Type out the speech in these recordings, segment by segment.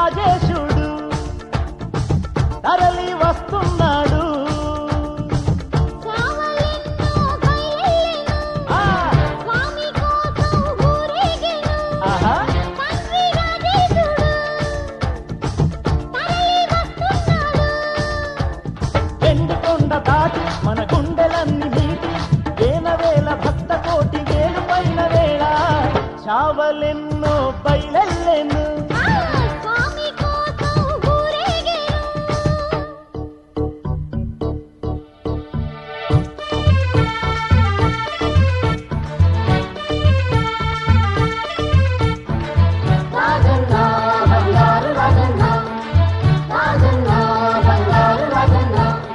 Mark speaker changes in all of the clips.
Speaker 1: రాజరాజేశుడు తరలి వస్తున్నాడు
Speaker 2: చావలెన్నో బయలెను
Speaker 1: ఆ,
Speaker 2: స్వామి కోసం ఊరేగెను
Speaker 1: ఆహా
Speaker 2: తండ్రి రాజేశుడు తరలి వస్తున్నాడు
Speaker 1: ఎండుకొండ దాటి మన గుండెలన్నీ మీటి వేల భక్త కోటి వేలు పైన వేళ చావలెన్నో బయలెల్లెను
Speaker 2: ఆ స్వామి కోసం ఊరేగెను రాజన్న బంగారు రాజన్న రాజన్న బంగారు రాజన్న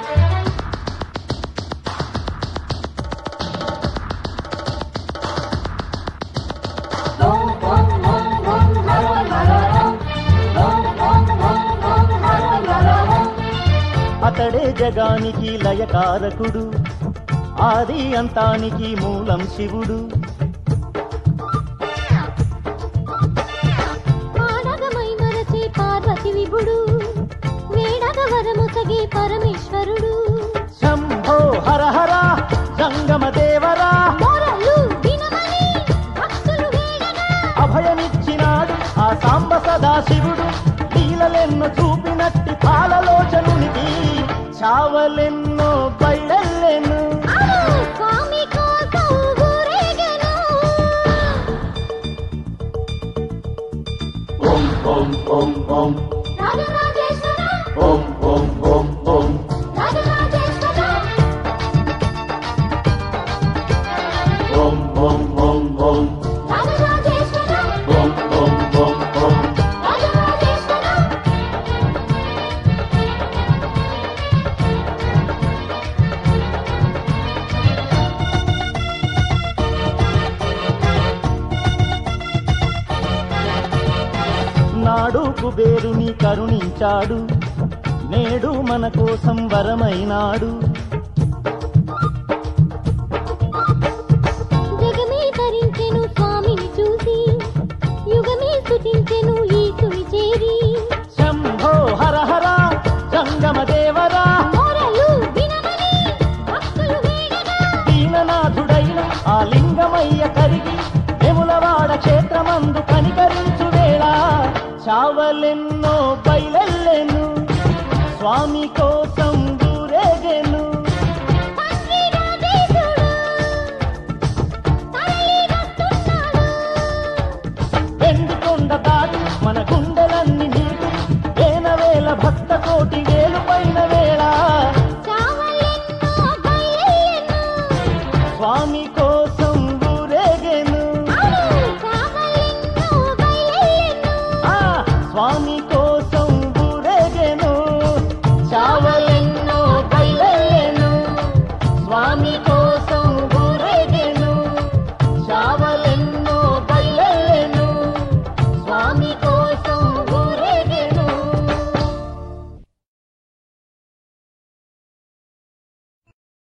Speaker 2: ఓం ఓం ఓం ఓం హర హర ఓం ఓం ఓం ఓం ఓం హర హర ఓం
Speaker 1: అతడే జగానికి లయకారకుడు ఆది అంతానికి మూలం శివుడు
Speaker 2: పాడగమై మరచే పార్వతి విభుడు వేడగ వరముసగే పరమేశ్వరుడు
Speaker 1: శంభో హర హర జంగమ దేవరా
Speaker 2: మొరలు వినమని భక్తులు వేడగా
Speaker 1: అభయమిచ్చినాడు ఆ సాంబ సదాశివుడు లీలలెన్నో చూపినట్టి కాలలోచనునికి చావలెన్నో బయలెల్లెను
Speaker 2: అను స్వామి కోసం ఊరేగెను
Speaker 1: ఓం ఓం ఓం ఓం
Speaker 2: రాజరాజేశ్వర
Speaker 1: ఓం ఓం ఓం ఓం
Speaker 2: రాజరాజేశ్వర
Speaker 1: ఓం ఓం ఓం ఓం
Speaker 2: రాజరాజేశ్వర
Speaker 1: ఓం ఓం ఓం ఓం
Speaker 2: రాజరాజేశ్వర
Speaker 1: నాడు కుబేరుని కరుణించాడు నేడు మన కోసం వరమైనాడు
Speaker 2: జగమే తరించెను స్వామిని చూసి యుగమే స్తుతించెను ఈసుని చేరి
Speaker 1: శంభో హర హర జంగమ దేవరా
Speaker 2: మొరలు వినమని భక్తులు వేడగా
Speaker 1: దీననాథుడైన ఆ లింగమయ్య కరిగి వెములవాడ క్షేత్రమందు కనికరించు వేళ చావలెన్నో బయలెల్లెను స్వామి కోసం